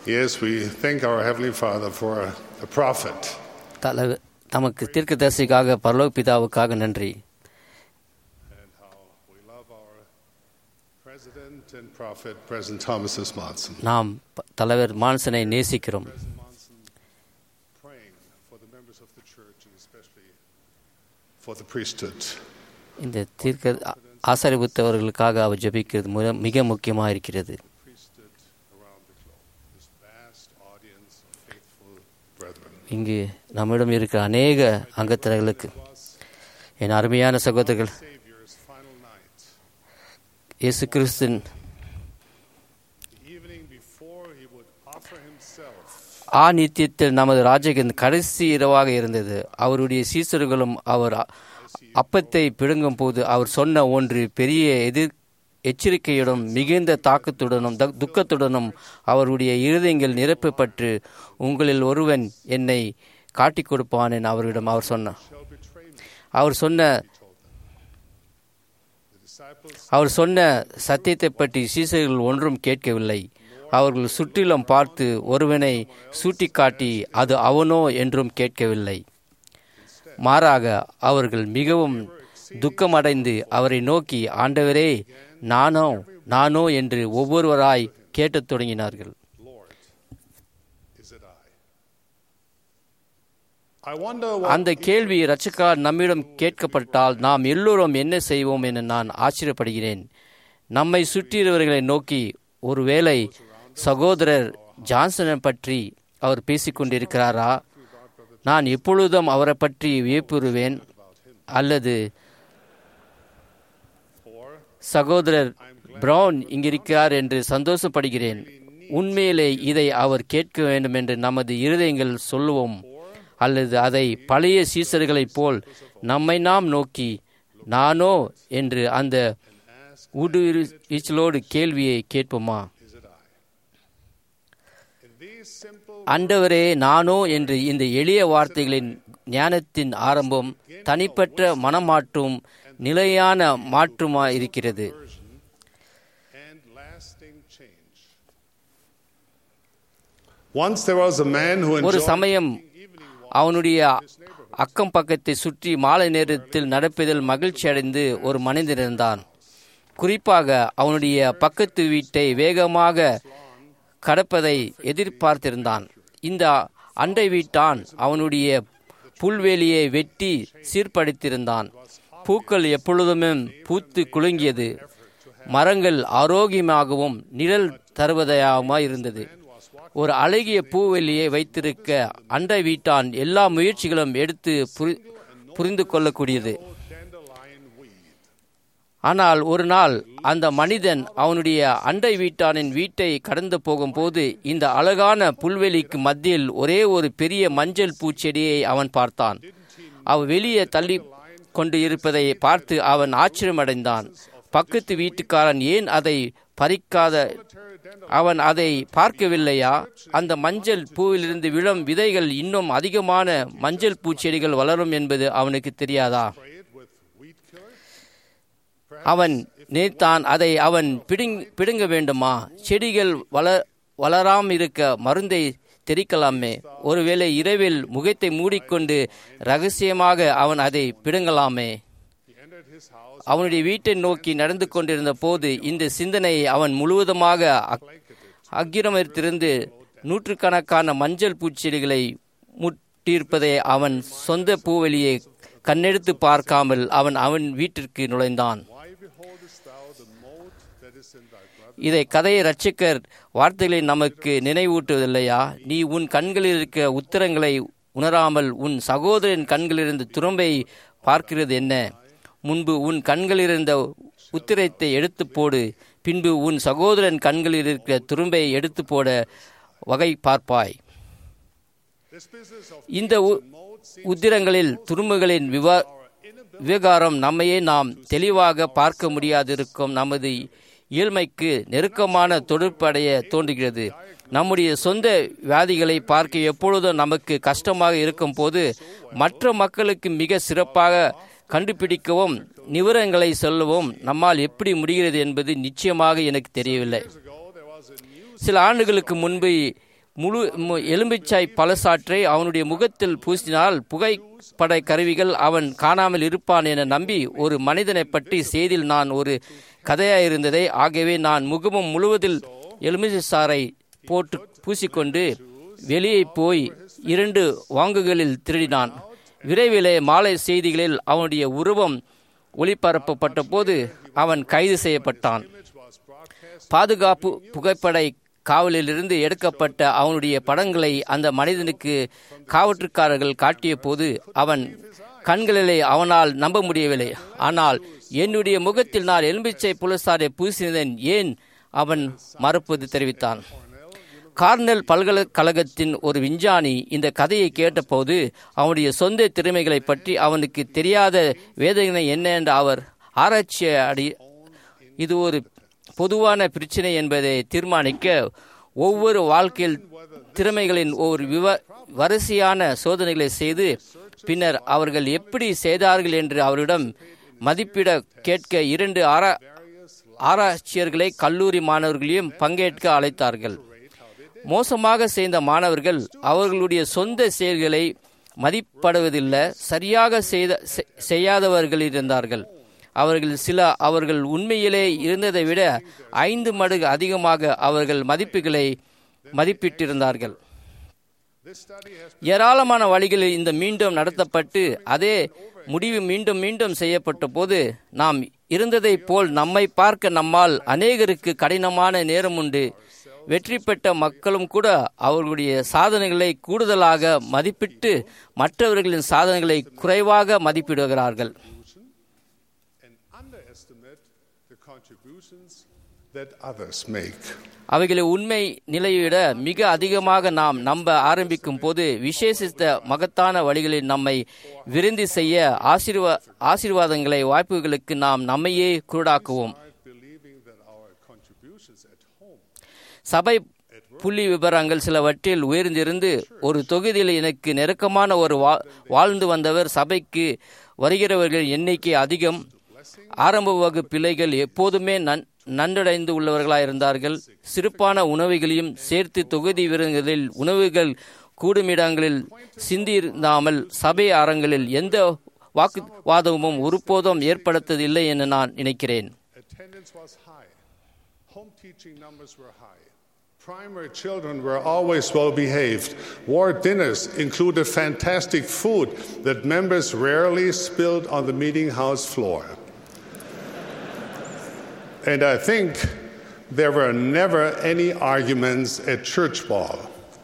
Yes, we thank our Heavenly Father for a prophet. தல தமக்கு தீர்க்கதரிசிக்காக பரலோக பிதாவுக்காக நன்றி and how we love our president and prophet, President Thomas S. Monson. நாம் ப- தலைவர் மான்சனை நேசிக்கிறோம் President Monson praying for the members of the church and especially for the priesthood. இந்த தீர்க்க ஆ- ஆசரிப்புத்தவர்களுக்காக அவர் ஜெபிக்கிறது மிக- மிக முக்கியமாக இருக்கிறது Priesthood around the globe. This vast audience of faithful brethren. இங்கு நம்மிடம் இருக்கிற அநேக அங்கத்தினர்களுக்கு என் அருமையான சகோதரர்கள் Savior's final night, இயேசு கிறிஸ்தின் the evening before he would offer himself ஆ நித்தியத்தில் நமது ராஜகின் கடைசி இரவாக இருந்தது அவருடைய சீசர்களும் அவர் அ- அப்பத்தை பிடுங்கும் போது அவர் சொன்ன ஒன்று பெரிய எதிர் எச்சரிக்கையுடன் மிகுந்த தாக்கத்துடனும் த- துக்கத்துடனும் அவருடைய இருதயங்கள் நிரப்பப்பட்டு உங்களில் ஒருவன் என்னை காட்டிக் கொடுப்பான் என அவரிடம் அவர் சொன்னார் shall betray me. அவர் சொன்ன The disciples அவர் சொன்ன சத்தியத்தை பற்றி சீசர்கள் ஒன்றும் கேட்கவில்லை அவர்கள் சுற்றிலும் பார்த்து ஒருவனை சூட்டிக்காட்டி அது அவனோ என்றும் கேட்கவில்லை மாறாக அவர்கள் மிகவும் துக்கமடைந்து அவரை நோக்கி ஆண்டவரே நானோ நானோ என்று ஒவ்வொருவராய் கேட்டத் தொடங்கினார்கள் Lord, is it I? I wonder what அந்த கேள்வி ரட்சகா நம்மிடம் கேட்கப்பட்டால் நாம் எல்லோரும் என்ன செய்வோம் என நான் ஆச்சரியப்படுகிறேன் நம்மை சுற்றியவர்களை நோக்கி ஒருவேளை சகோதரர் ஜான்சனை பற்றி அவர் பேசிக்கொண்டிருக்கிறாரா நான் எப்பொழுதும் அவரை பற்றி வியப்புறுவேன் அல்லது or சகோதரர் பிரவுன் இங்கிருக்கிறார் என்று சந்தோஷப்படுகிறேன் உண்மையிலே இதை அவர் கேட்க வேண்டும் என்று நமது இருதயங்கள் சொல்லுவோம் அல்லது அதை பழைய சீசர்களைப் போல் நம்மை நாம் நோக்கி நானோ என்று அந்த ஊடுருவீச்சலோடு கேள்வியை கேட்போமா is it I? In these simple ஆண்டவரே நானோ என்று இந்த எளிய வார்த்தைகளின் ஞானத்தின் ஆரம்பம் தனிப்பட்ட மனமாற்றும் நிலையான மாற்றுமா இருக்கிறது and lasting change. Once there was a man who ஒரு enjoyed சமயம் அவனுடைய அக்கம் பக்கத்தை சுற்றி மாலை நேரத்தில் நடப்பதில் மகிழ்ச்சி அடைந்து ஒரு மனிதன் இருந்தான் குறிப்பாக அவனுடைய பக்கத்து வீட்டை வேகமாக கடப்பதை எதிர்பார்த்திருந்தான் இந்த அண்டை வீட்டான் அவனுடைய புல்வெளியை வெட்டி சீர்படுத்தியிருந்தான் பூக்கள் எப்பொழுதுமே பூத்து குலுங்கியது மரங்கள் ஆரோக்கியமாகவும் நிழல் தருவதாகவும் இருந்தது ஒரு அழகிய பூவெளியை வைத்திருக்க அண்டை வீட்டான் எல்லா முயற்சிகளும் எடுத்து புரி- புரிந்து கொள்ளக்கூடியது dandelion weed. ஆனால் ஒரு நாள் அந்த மனிதன் அவனுடைய அண்டை வீட்டானின் வீட்டை கடந்து போகும்போது இந்த அழகான புல்வெளிக்கு மத்தியில் ஒரே ஒரு பெரிய மஞ்சள் பூச்செடியை அவன் பார்த்தான் அவன் வெளியே தள்ளி கொண்டு இருப்பதை பார்த்து அவன் ஆச்சரியமடைந்தான் பக்கத்து வீட்டுக்காரன் ஏன் அதை பறிக்காத அவன் அதை பார்க்கவில்லையா அந்த மஞ்சள் பூவிலிருந்து விழும் விதைகள் இன்னும் அதிகமான மஞ்சள் பூச்செடிகள் வளரும் என்பது அவனுக்கு தெரியாதா Spray it with weed killer. அவன் நினைத்தான் அதை அவன் பிடுங் பிடுங்க வேண்டுமா செடிகள் வள வளராம் இருக்க மருந்தை தெரிக்கலாமே ஒருவேளை இரவில் முகத்தை மூடிக்கொண்டு ரகசியமாக அவன் அதை பிடுங்கலாமே He entered his house, அவனுடைய வீட்டை நோக்கி நடந்து கொண்டிருந்த போது இந்த சிந்தனையை அவன் முழுவதுமாக அக்- அக்கிரமித்திருந்து நூற்றுக்கணக்கான மஞ்சள் பூச்செடிகளை முட்டியிருப்பதை அவன் சொந்த பூவெளியை கண்ணெடுத்து பார்க்காமல் அவன் அவன் வீட்டிற்கு நுழைந்தான் Why beholdest thou the mote that is in thy brother? இதை கதையை ரட்சகர் வார்த்தைகளை நமக்கு நினைவூட்டுவதில்லையா நீ உன் கண்களில் இருக்க உத்தரங்களை உணராமல் உன் சகோதரன் கண்களிலிருந்து துரும்பை பார்க்கிறது என்ன முன்பு உன் கண்களிலிருந்த உத்திரத்தை எடுத்து போடு பின்பு உன் சகோதரன் கண்களில் இருக்கிற துரும்பை எடுத்து போட வகை பார்ப்பாய் This business of இந்த உ- உத்திரங்களில் துரும்புகளின் விவா விவகாரம் நம்மையே நாம் தெளிவாக பார்க்க முடியாதிருக்கும் நமது இயல்மைக்கு நெருக்கமான தொடர்படைய தோன்றுகிறது நம்முடைய சொந்த வியாதிகளை பார்க்க எப்பொழுதும் நமக்கு கஷ்டமாக இருக்கும் போது மற்ற மக்களுக்கு மிக சிறப்பாக கண்டுபிடிக்கவும் நிவரங்களை சொல்லவும் நம்மால் எப்படி முடிகிறது என்பது நிச்சயமாக எனக்கு தெரியவில்லை ago, there was a news சில ஆண்டுகளுக்கு முன்பு முழு மு- எலும்பிச்சாய் பழசாற்றை அவனுடைய முகத்தில் பூசினால் புகைப்பட கருவிகள் அவன் காணாமல் இருப்பான் என நம்பி ஒரு மனிதனை பற்றி செய்தியில் நான் ஒரு கதையாயிருந்ததை ஆகவே நான் முகமும் முழுவதில் எலுமிச்சை சாறை போட்டு பூசிக்கொண்டு வெளியே போய் இரண்டு வாங்குகளில் திருடினான் விரைவிலே மாலை செய்திகளில் அவனுடைய உருவம் ஒளிபரப்பப்பட்ட போது அவன் கைது செய்யப்பட்டான் பாதுகாப்பு புகைப்படை காவலிலிருந்து எடுக்கப்பட்ட அவனுடைய படங்களை அந்த மனிதனுக்கு காவற்றுக்காரர்கள் காட்டிய போது அவன் கண்களிலே அவனால் நம்ப முடியவில்லை ஆனால் என்னுடைய முகத்தில் நான் எலும்பிச்சை புலசாரை பூசினதன் ஏன் அவன் மறுப்பது தெரிவித்தான் கார்னெல் பல்கலைக்கழகத்தின் ஒரு விஞ்ஞானி இந்த கதையை கேட்டபோது அவனுடைய சொந்த திறமைகளை பற்றி அவனுக்கு தெரியாத வேதனை என்ன என்று அவர் ஆராய்ச்சி அடி இது ஒரு பொதுவான பிரச்சனை என்பதை தீர்மானிக்க ஒவ்வொரு வாழ்க்கையில் திறமைகளின் ஒரு விவ வரிசையான சோதனைகளை செய்து பின்னர் அவர்கள் எப்படி செய்தார்கள் என்று அவரிடம் மதிப்பிட கேட்க இரண்டு ஆரா ஆராய்ச்சியர்களை கல்லூரி மாணவர்களையும் பங்கேற்க அழைத்தார்கள் மோசமாக செய்த மாணவர்கள் அவர்களுடைய சொந்த செயல்களை மதிப்படுவதில்லை சரியாக செய்த செ- செய்யாதவர்கள் இருந்தார்கள் அவர்கள் சில அவர்கள் உண்மையிலே இருந்ததை விட ஐந்து மடங்கு அதிகமாக அவர்கள் மதிப்புகளை மதிப்பிட்டிருந்தார்கள் This study has ஏராளமான வழிகளில் இந்த மீண்டும் நடத்தப்பட்டு அதே முடிவு மீண்டும் மீண்டும் செய்யப்பட்ட போது நாம் இருந்ததைப் போல் நம்மை பார்க்க நம்மால் அநேகருக்கு கடினமான நேரம் உண்டு வெற்றி பெற்ற மக்களும் கூட அவர்களுடைய சாதனைகளை கூடுதலாக மதிப்பிட்டு மற்றவர்களின் சாதனைகளை குறைவாக மதிப்பிடுகிறார்கள் and underestimate the contributions that others make. அவைகளை உண்மை நிலையிட மிக அதிகமாக நாம் நம்ப ஆரம்பிக்கும் போது விசேஷித்த மகத்தான வழிகளில் நம்மை விருந்தி செய்ய ஆசீர்வா ஆசீர்வாதங்களை வாய்ப்புகளுக்கு நாம் நம்மையே குருடாக்குவோம் Start believing that our contributions at home சபை புள்ளி விவரங்கள் சிலவற்றில் உயர்ந்திருந்து ஒரு தொகுதியில் எனக்கு நெருக்கமான ஒரு வா- வாழ்ந்து வந்தவர் சபைக்கு வருகிறவர்கள் எண்ணிக்கை அதிகம் ஆரம்ப வகுப்பு பிள்ளைகள் எப்போதுமே நன் நன்றடைந்து உள்ளவர்களாயிருந்தார்கள் சிறப்பான உணவுகளையும் சேர்த்து தொகுதி விருந்துகளில் உணவுகள் கூடுமிடங்களில் சிந்தியிருந்தாமல் சபை அரங்களில் எந்த வாக்குவாதமும் ஒருபோதும் ஏற்படுத்ததில்லை என நான் நினைக்கிறேன் attendance was high. Home teaching numbers were high. Primary children were always well behaved. Ward dinners included fantastic food that members rarely spilled on the meeting house floor. And I think there were never any arguments at church ball.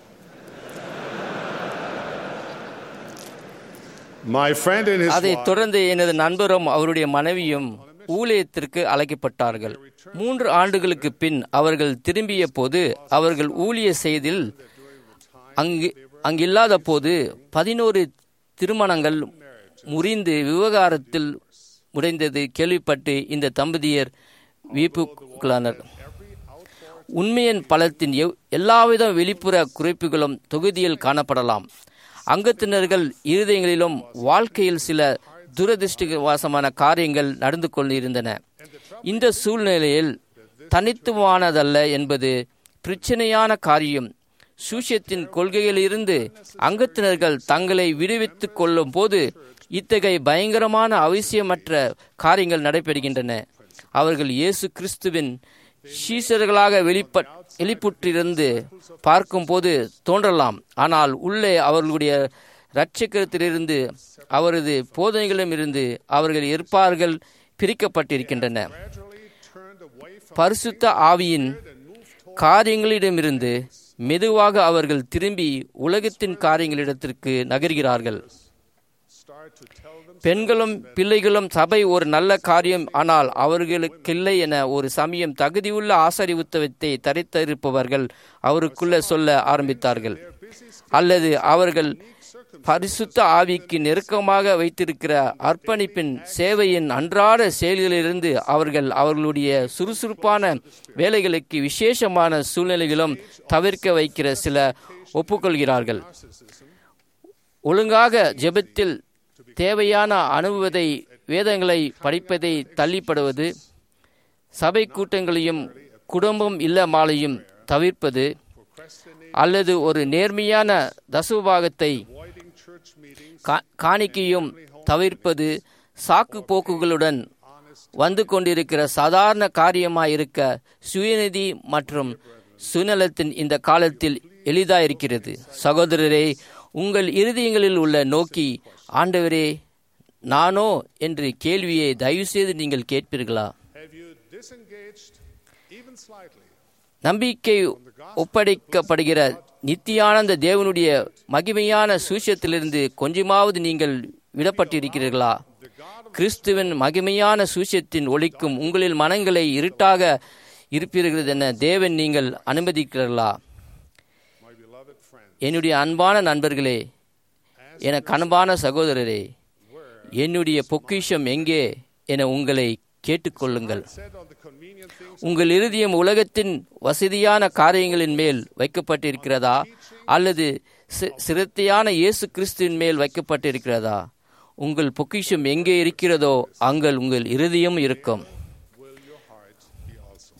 My friend and his அதைத் wife தொடர்ந்து எனது நண்பரும் அவருடைய மனைவியும் ஊழியத்திற்கு அழைக்கப்பட்டார்கள் மூன்று ஆண்டுகளுக்கு பின் அவர்கள் திரும்பிய போது அவர்கள் ஊழிய செய்தில் அங்கு அங்கில்லாத போது பதினோரு திருமணங்கள் முறிந்து விவகாரத்தில் உடைந்தது கேள்விப்பட்டு இந்த தம்பதியர் வீப்புக்குள்ளானர் உண்மையின் பலத்தின் எவ் எல்லாவித வெளிப்புற குறிப்புகளும் தொகுதியில் காணப்படலாம் அங்கத்தினர்கள் இருதயங்களிலும் வாழ்க்கையில் சில துரதிருஷ்டவாசமான காரியங்கள் நடந்து கொண்டிருந்தன இந்த சூழ்நிலையில் தனித்துவமானதல்ல என்பது பிரச்சனையான காரியம் சூசியத்தின் கொள்கையிலிருந்து அங்கத்தினர்கள் தங்களை விடுவித்துக் கொள்ளும் போது இத்தகைய பயங்கரமான அவசியமற்ற காரியங்கள் நடைபெறுகின்றன அவர்கள் இயேசு கிறிஸ்துவின் சீசர்களாக வெளிப்ப வெளிப்புற்றிருந்து பார்க்கும்போது தோன்றலாம் ஆனால் உள்ளே அவர்களுடைய இரட்சகத்திலிருந்து அவரது போதனைகளிடமிருந்து அவர்கள் இருப்பார்கள் பிரிக்கப்பட்டிருக்கின்றன turned away from பரிசுத்த ஆவியின் காரியங்களிடமிருந்து மெதுவாக அவர்கள் திரும்பி உலகத்தின் காரியங்களிடத்திற்கு நகர்கிறார்கள் start to tell them பெண்களும் பிள்ளைகளும் சபை ஒரு நல்ல காரியம் ஆனால் அவர்களுக்கில்லை என ஒரு சமயம் தகுதியுள்ள ஆசாரி உத்தவத்தை தரித்திருப்பவர்கள் அவருக்குள்ள சொல்ல ஆரம்பித்தார்கள் அல்லது அவர்கள் பரிசுத்த ஆவிக்கு நெருக்கமாக வைத்திருக்கிற அர்ப்பணிப்பின் சேவையின் அன்றாட செயல்களிலிருந்து அவர்கள் அவர்களுடைய சுறுசுறுப்பான வேலைகளுக்கு விசேஷமான சூழ்நிலைகளும் தவிர்க்க வைக்கிற சில ஒப்புக்கொள்கிறார்கள் ஒழுங்காக ஜெபத்தில் தேவையான அனுபவத்தை வேதங்களை படிப்பதை தள்ளிப்படுவது சபை கூட்டங்களையும் குடும்பம் இல்ல மாலையும் தவிர்ப்பது அல்லது ஒரு நேர்மையான தசுபாகத்தை avoiding church meetings, கா- காணிக்கையும் தவிர்ப்பது சாக்கு போக்குகளுடன் வந்து கொண்டிருக்கிற சாதாரண காரியமாயிருக்க சுயநிதி மற்றும் சுயநலத்தின் இந்த காலத்தில் எளிதாயிருக்கிறது சகோதரரே உங்கள் இருதயங்களில் உள்ள நோக்கி ஆண்டவரே நானோ என்று கேள்வியை தயவுசெய்து நீங்கள் கேட்பீர்களா have you disengaged even slightly நம்பிக்கை ஒப்படைக்கப்படுகிற நித்தியானந்த தேவனுடைய மகிமையான சூசியத்திலிருந்து கொஞ்சமாவது நீங்கள் விடப்பட்டிருக்கிறீர்களா கிறிஸ்துவின் மகிமையான சூசியத்தின் ஒளிக்கும் உங்களில் மனங்களை இருட்டாக இருப்பீர்கள் என தேவன் நீங்கள் அனுமதிக்கிறீர்களா my beloved friend என்னுடைய அன்பான நண்பர்களே எனக்கு அன்பான சகோதரரே என்னுடைய பொக்கிஷம் எங்கே என உங்களை கேட்டுக்கொள்ளுங்கள் said on the convenient things உங்கள் இருதயம் உலகத்தின் வசதியான காரியங்களின் மேல் வைக்கப்பட்டிருக்கிறதா அல்லது சி- சிரத்தையான இயேசு கிறிஸ்துவின் மேல் வைக்கப்பட்டிருக்கிறதா உங்கள் பொக்கிஷம் எங்கே இருக்கிறதோ அங்கள் உங்கள் இருதயம் இருக்கும் will your heart be also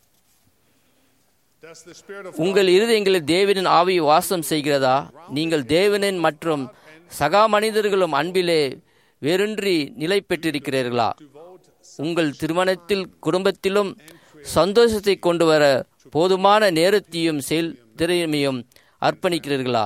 does the spirit of உங்கள் இருதயங்களில் தேவனின் ஆவி வாசம் செய்கிறதா நீங்கள் தேவனின் மற்றும் சகா மனிதர்களும் அன்பிலே வேறொன்றி நிலை பெற்றிருக்கிறீர்களா உங்கள் திருமணத்தில் குடும்பத்திலும் சந்தோஷத்தை கொண்டு வர போதுமான நேரத்தையும் செயல் திறமையும் அர்ப்பணிக்கிறீர்களா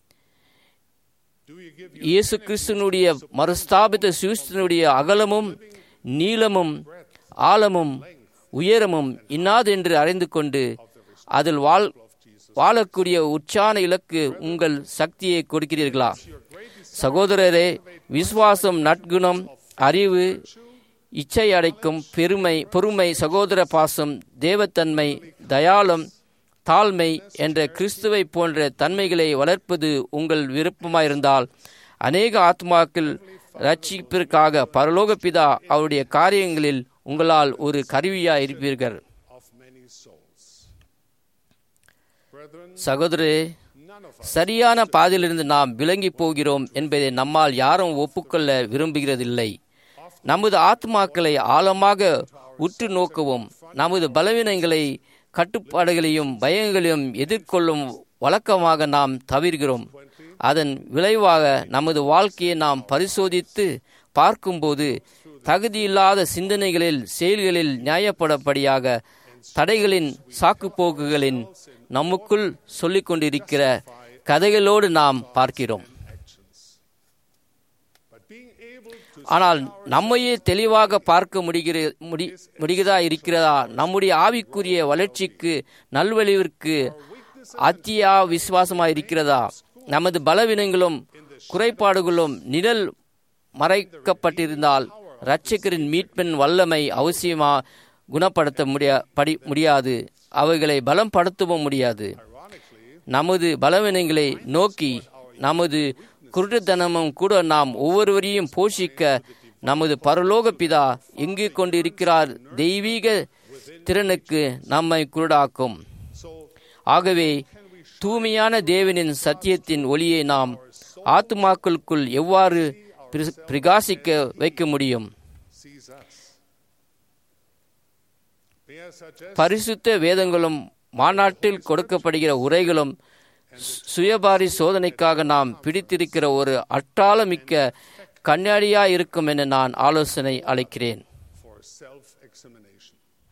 do you give இயேசு கிறிஸ்துனுடைய மறுஸ்தாபித்த சூஸ்தனுடைய அகலமும் நீளமும் ஆழமும் உயரமும் இன்னாதென்று அறிந்து கொண்டு அதில் வாழ் வாழக்கூடிய உச்சான இலக்கு உங்கள் சக்தியை கொடுக்கிறீர்களா சகோதரரே விசுவாசம் நற்குணம் அறிவு இச்சை அடைக்கும் பெருமை பொறுமை சகோதர பாசம் தேவத்தன்மை தயாளம் தாழ்மை என்ற கிறிஸ்துவை போன்ற தன்மைகளை வளர்ப்பது உங்கள் விருப்பமாயிருந்தால் அநேக ஆத்மாக்கள் ரட்சிப்பிற்காக பரலோக பிதா அவருடைய காரியங்களில் உங்களால் ஒரு கருவியாய் இருப்பீர்கள் of many souls brethren சகோதரே none of us சரியான பாதையிலிருந்து நாம் விலகி போகிறோம் என்பதை நம்மால் யாரும் ஒப்புக்கொள்ள விரும்புகிறதில்லை நமது ஆத்மாக்களை ஆழமாக உற்று நோக்கவும் நமது பலவீனங்களை கட்டுப்பாடுகளையும் பயங்களையும் எதிர்கொள்ளும் வழக்கமாக நாம் தவிர்கிறோம் அதன் விளைவாக நமது வாழ்க்கையை நாம் பரிசோதித்து பார்க்கும்போது தகுதியில்லாத சிந்தனைகளில் செயல்களில் நியாயப்படப்படியாக தடைகளின் சாக்குப்போக்குகளின் நமக்குள் சொல்லிக் கொண்டிருக்கிற கதைகளோடு நாம் பார்க்கிறோம் but being able to ஆனால் நம்மையே தெளிவாக பார்க்க முடிகிற முடி முடிகிறதா இருக்கிறதா நம்முடைய ஆவிக்குரிய வளர்ச்சிக்கு நல்வழிவிற்கு அத்தியா விசுவாசமாக இருக்கிறதா நமது பலவீனங்களும் குறைபாடுகளும் நிழல் மறைக்கப்பட்டிருந்தால் இரட்சகரின் மீட்பின் வல்லமை அவசியமா குணப்படுத்த முடியா படி முடியாது அவைகளை பலம் படுத்தவும் முடியாது நமது பலவீனங்களை நோக்கி நமது குருட்டுத்தனமும் கூட நாம் ஒவ்வொருவரையும் போஷிக்க நமது பரலோக பிதா எங்கு கொண்டிருக்கிறார் தெய்வீக திறனுக்கு நம்மை குருடாக்கும் ஆகவே தூய்மையான தேவனின் சத்தியத்தின் ஒளியை நாம் ஆத்துமாக்களுக்குள் எவ்வாறு பிர- பிரகாசிக்க வைக்க முடியும் sees us may I suggest பரிசுத்த வேதங்களும் மாநாட்டில் கொடுக்கப்படுகிற உரைகளும் சு- சுயபாரி சோதனைக்காக நாம் பிடித்திருக்கிற ஒரு அட்டாளமிக்க கண்ணாடியா இருக்கும் என நான் ஆலோசனை அளிக்கிறேன் for self examination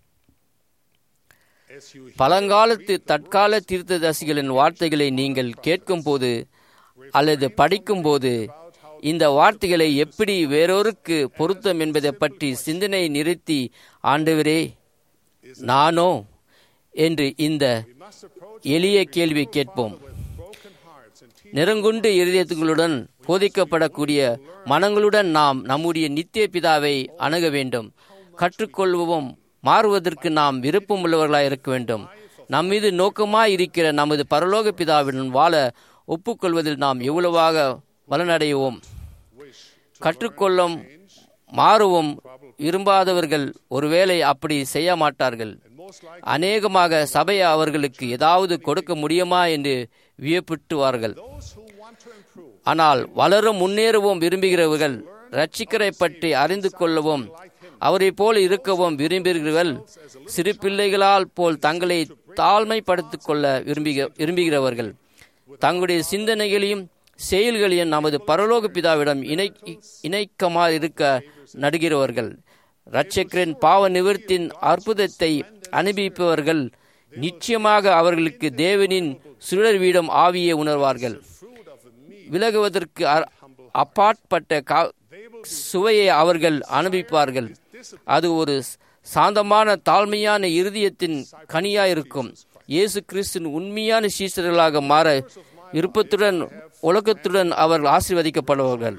as you hear பழங்காலத்து தற்கால தீர்த்ததரிசிகளின் வார்த்தைகளை நீங்கள் கேட்கும்போது அல்லது படிக்கும்போது இந்த வார்த்தைகளை எப்படி வேறொருக்கு பொருத்தம் என்பதை பற்றி சிந்தனை நிறுத்தி ஆண்டவரே நானோ என்று இந்த must approach எளிய கேள்வி கேட்போம் with broken hearts and tears நிறங்குண்டு இருதயத்துகளுடன் போதிக்கப்படக்கூடிய மனங்களுடன் நாம் நம்முடைய நித்திய பிதாவை அணுக வேண்டும் கற்றுக்கொள்வோம் மாறுவதற்கு நாம் விருப்பம் உள்ளவர்களாய் இருக்க வேண்டும் நம் மீது நோக்கமாய் இருக்கிற நமது பரலோக பிதாவுடன் வாழ ஒப்புக்கொள்வதில் நாம் எவ்வளவாக பலனடைவோம் கற்றுக்கொள்ளும் மாறுவோம் விரும்பாதவர்கள் ஒருவேளை அப்படி செய்ய மாட்டார்கள் most likely அநேகமாக சபை அவர்களுக்கு ஏதாவது கொடுக்க முடியுமா என்று வியப்பிட்டுவார்கள் those who want to improve ஆனால் வளரும் முன்னேறவும் விரும்புகிறவர்கள் ரட்சிக்கரை பற்றி அறிந்து கொள்ளவும் அவரை போல் இருக்கவும் விரும்புகிறவர்கள் சிறு பிள்ளைகளால் போல் தங்களை தாழ்மைப்படுத்திக் கொள்ள விரும்புக விரும்புகிறவர்கள் தங்களுடைய சிந்தனைகளையும் செயல்களையும் நமது பரலோக பிதாவிடம் இணை இணைக்கமா இருக்க நடுகிறவர்கள் இரட்சகரின் பாவ நிவர்த்தின் அற்புதத்தை அனுபவிப்பவர்கள் நிச்சயமாக அவர்களுக்கு தேவனின் சுழல் வீடம் ஆவியை உணர்வார்கள் விலகுவதற்கு அ- அப்பாற்பட்ட கா- சுவையை அவர்கள் அனுபவிப்பார்கள் அது ஒரு சாந்தமான தாழ்மையான இருதயத்தின் கனியாயிருக்கும் இயேசு கிறிஸ்துவின் உண்மையான சீசர்களாக மாற விருப்பத்துடன் உலகத்துடன் அவர்கள் ஆசீர்வதிக்கப்படுவார்கள்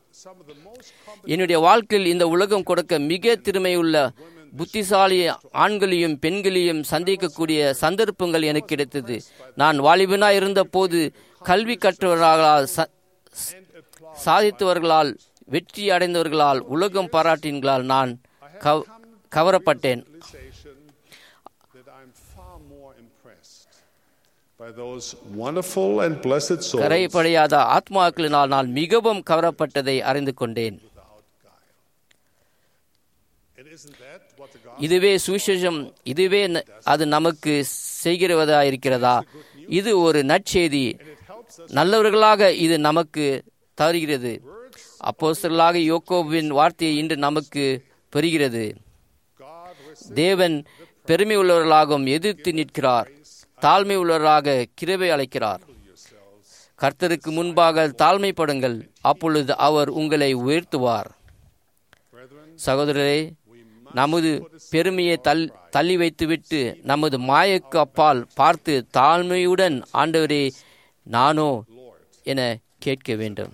என்னுடைய வாழ்க்கையில் இந்த உலகம் கொடுக்க மிக திறமையுள்ள புத்திசாலி ஆண்களையும் பெண்களையும் சந்திக்கக்கூடிய சந்தர்ப்பங்கள் எனக்கு கிடைத்தது நான் வாலிபனாய் இருந்தபோது கல்வி கற்றவர்களால் ச- சாதித்தவர்களால் வெற்றி அடைந்தவர்களால் உலகம் பாராட்டின்களால் நான் கவ- கவரப்பட்டேன் realization that I'm far more impressed by those wonderful and blessed souls கரைப்படையாத ஆத்மாக்களினால் நான் மிகவும் கவரப்பட்டதை அறிந்து கொண்டேன் without guile. And isn't that what the gospel இதுவே சுவிசேஷம் இதுவே ந- அது நமக்கு செய்கிறதா இருக்கிறதா இது ஒரு நற்செய்தி நல்லவர்களாக இது நமக்கு தருகிறது அப்போஸ்தலர்களாக யோக்கோவின் வார்த்தையை இன்று நமக்கு பெறுகிறது God was தேவன் பெருமை உள்ளவர்களாகவும் எதிர்த்து நிற்கிறார் தாழ்மை உள்ளவராக கிருபை அழைக்கிறார் கர்த்தருக்கு முன்பாக தாழ்மைப்படுங்கள் அப்பொழுது அவர் உங்களை உயர்த்துவார் brethren, சகோதரரே நமது பெருமையை தள் தள்ளி வைத்துவிட்டு நமது மாயக்கு அப்பால் பார்த்து தாழ்மையுடன் ஆண்டவரே நானோ என கேட்க வேண்டும்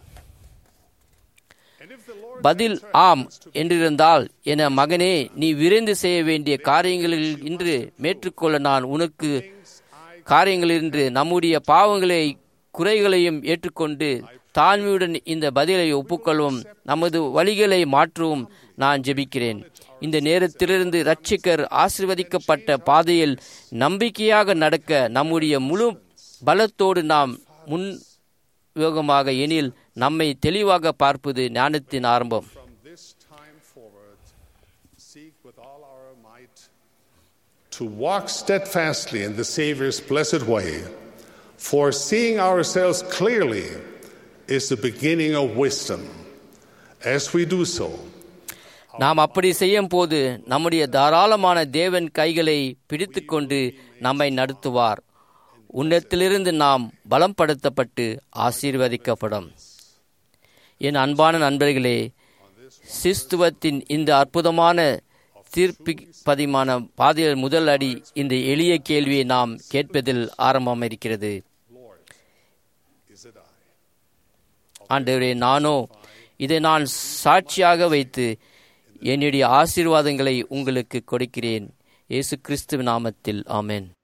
and if the Lord பதில் ஆம் என்றிருந்தால் என மகனே நீ விரைந்து செய்ய வேண்டிய காரியங்களில் இன்று மேற்றுக்கொள்ள நான் உனக்கு காரியங்களில் இன்று நம்முடைய பாவங்களை குறைகளையும் ஏற்றுக்கொண்டு தாழ்மையுடன் இந்த பதிலை ஒப்புக்கொள்வோம் நமது வழிகளை மாற்றவும் நான் ஜெபிக்கிறேன் இந்த நேரத்திலிருந்து இரட்சிக்கர் ஆசிர்வதிக்கப்பட்ட பாதையில் நம்பிக்கையாக நடக்க நம்முடைய முழு பலத்தோடு நாம் முன் யோகமாக எனில் நம்மை தெளிவாக பார்ப்பது ஞானத்தின் ஆரம்பம் from this time forward seek with all our might to walk steadfastly in the Savior's blessed way. For seeing ourselves clearly is the beginning of wisdom. As we do so, நாம் அப்படி செய்யும் போது நம்முடைய தாராளமான தேவன் கைகளை பிடித்துக்கொண்டு நம்மை நடத்துவார் உன்னத்திலிருந்து நாம் பலம்படுத்தப்பட்டு ஆசீர்வதிக்கப்படும் என் அன்பான நண்பர்களே சிஸ்துவத்தின் இந்த அற்புதமான தீர்ப்பிப்பதிமான பாதையில் முதல் அடி இந்த எளிய கேள்வியை நாம் கேட்பதில் ஆரம்பம் இருக்கிறது is it I? ஆண்டவரே நானோ இதை நான் சாட்சியாக வைத்து என்னுடைய ஆசீர்வாதங்களை உங்களுக்கு கொடுக்கிறேன் இயேசு கிறிஸ்துவ நாமத்தில் ஆமென்